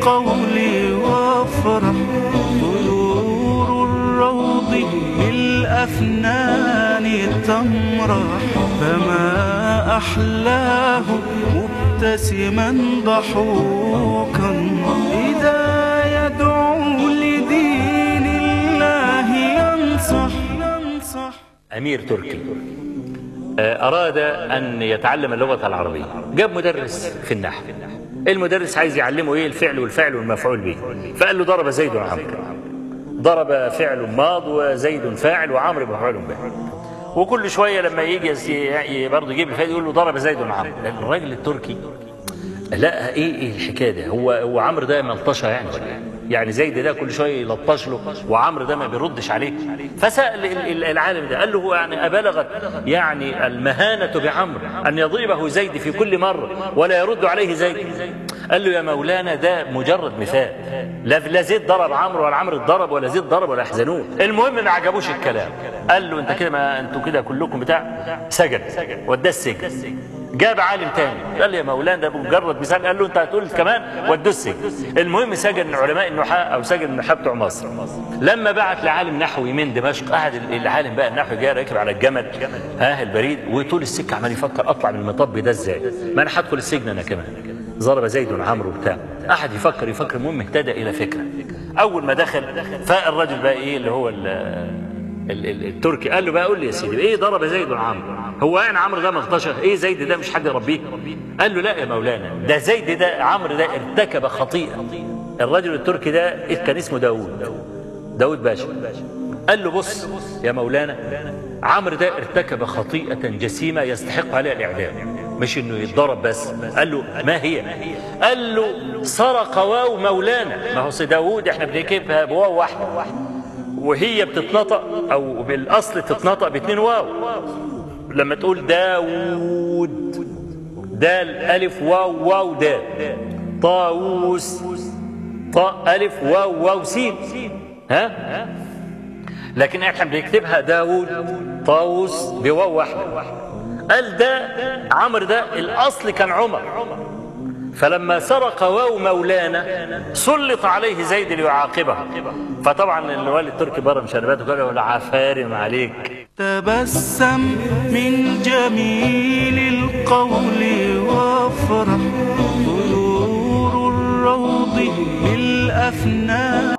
القول وافرح طيور الروض بالأفنان تمرح فما أحلاه مبتسما ضحوكا إذا يدعو لدين الله ينصح ينصح أمير تركي آه، أراد أن يتعلم اللغة العربية جاب مدرس في النحو المدرس عايز يعلمه إيه الفعل والفعل والمفعول به فقال له ضرب زيد عمرو ضرب فعل ماض وزيد فاعل وعمرو مفعول به وكل شوية لما يجي يس- برضه يجيب الفعل يقول له ضرب زيد عمرو لأن الراجل التركي لا ايه ايه الحكايه ده هو هو عمرو ده ملطشه يعني ولا إيه؟ يعني زيد ده كل شويه يلطش له وعمرو ده ما بيردش عليه فسال ال- ال- العالم ده قال له هو يعني ابلغت يعني المهانه بعمرو ان يضربه زيد في كل مره ولا يرد عليه زيد قال له يا مولانا ده مجرد مثال لا لا زيد ضرب عمرو ولا عمرو اتضرب ولا زيد ضرب ولا يحزنون المهم ما عجبوش الكلام قال له انت كده ما انتوا كده كلكم بتاع سجن وداه السجن جاب عالم تاني قال لي يا مولانا ده مجرد مثال قال له انت هتقول كمان ودوه السجن المهم سجن علماء النحاة او سجن النحاة بتوع مصر لما بعت لعالم نحوي من دمشق قعد العالم بقى النحوي جاي راكب على الجمل ها البريد وطول السكه عمال يفكر اطلع من المطب ده ازاي ما انا هدخل السجن انا كمان ضرب زيد عمرو بتاع قعد يفكر يفكر المهم اهتدى الى فكره اول ما دخل فالراجل بقى ايه اللي هو ال- ال- ال- التركي قال له بقى قول لي يا سيدي ايه ضرب زيد عمرو هو يعني عمرو ده مغطشه ايه زيد ده مش حد يربيه قال له لا يا مولانا ده زيد ده عمرو ده ارتكب خطيئه الرجل التركي ده كان اسمه داوود داوود باشا قال له بص يا مولانا عمرو ده ارتكب خطيئة جسيمة يستحق عليها الإعدام مش انه يتضرب بس قال له ما هي قال له سرق واو مولانا ما هو أصل داوود احنا بنكتبها بواو واحده وهي بتتنطق او بالاصل تتنطق باتنين واو لما تقول داوود دال الف واو واو دال طاووس طاء الف واو واو سين ها لكن احنا بنكتبها داوود طاووس بواو واحده قال ده عمرو ده الاصل كان عمر فلما سرق واو مولانا سلط عليه زيد ليعاقبه فطبعا الوالد التركي بره مشرباته قال له العفارم عليك تبسم من جميل القول وافرح طيور الروض بالأفنان